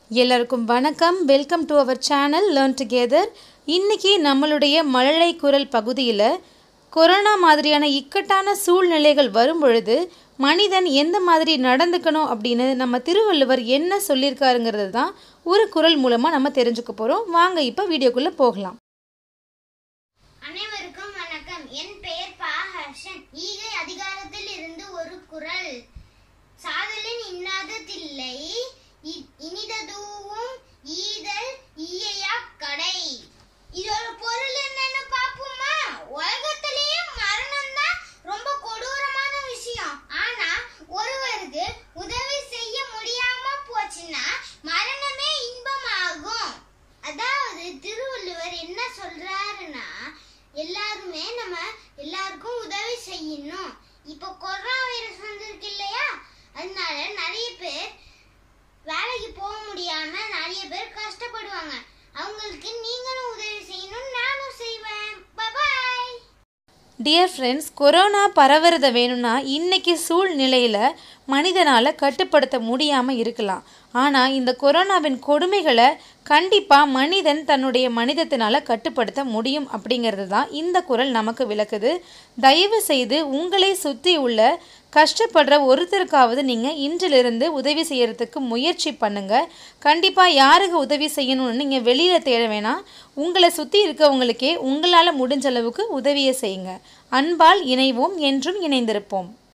எல்லாருக்கும் வணக்கம் welcome to our channel learn together இன்னைக்கு நம்மளுடைய மழலை குரல் பகுதியில் கொரோனா மாதிரியான இக்கட்டான சூழ்நிலைகள் வரும் பொழுது மனிதன் எந்த மாதிரி நடந்துக்கணும் அப்படின்னு நம்ம திருவள்ளுவர் என்ன சொல்லியிருக்காருங்கிறது தான் ஒரு குரல் மூலமாக நம்ம தெரிஞ்சுக்க போகிறோம் வாங்க இப்போ வீடியோக்குள்ளே போகலாம் அனைவருக்கும் வணக்கம் என் பெயர் பா ஹர்ஷன் ஈகை அதிகாரத்தில் இருந்து ஒரு குறள் சாதலின் இன்னாததில்லை இ- இனிததூவும் ஈதல் ஈயையா கடை இதோட பொருள் என்னன்னு பாப்போமா உலகத்திலேயே மரணம் தான் ரொம்ப கொடூரமான விஷயம் ஆனா ஒருவருக்கு உதவி செய்ய முடியாம போச்சுன்னா மரணமே இன்பமாகும் அதாவது திருவள்ளுவர் என்ன சொல்றாருன்னா எல்லாருமே நம்ம எல்லாருக்கும் உதவி செய்யணும் இப்போ கொரோனா வைரஸ் வந்திருக்கு இல்லையா அதனால நிறைய பேர் வேலைக்கு போக முடியாம நிறைய பேர் கஷ்டப்படுவாங்க அவங்களுக்கு நீங்களும் உதவி செய்யணும் நானும் செய்வேன் பாய் டியர் ஃப்ரெண்ட்ஸ் கொரோனா பரவுறத வேணும்னா இன்னைக்கு சூழ்நிலையில் மனிதனால் கட்டுப்படுத்த முடியாமல் இருக்கலாம் ஆனால் இந்த கொரோனாவின் கொடுமைகளை கண்டிப்பாக மனிதன் தன்னுடைய மனிதத்தினால் கட்டுப்படுத்த முடியும் அப்படிங்கிறது தான் இந்த குரல் நமக்கு விளக்குது தயவு செய்து உங்களை சுற்றி உள்ள கஷ்டப்படுற ஒருத்தருக்காவது நீங்கள் இன்றிலிருந்து உதவி செய்யறதுக்கு முயற்சி பண்ணுங்க கண்டிப்பாக யாருக்கு உதவி செய்யணும்னு நீங்கள் வெளியில் தேட வேணாம் உங்களை சுற்றி இருக்கவங்களுக்கே உங்களால் முடிஞ்ச அளவுக்கு உதவியை செய்யுங்க அன்பால் இணைவோம் என்றும் இணைந்திருப்போம்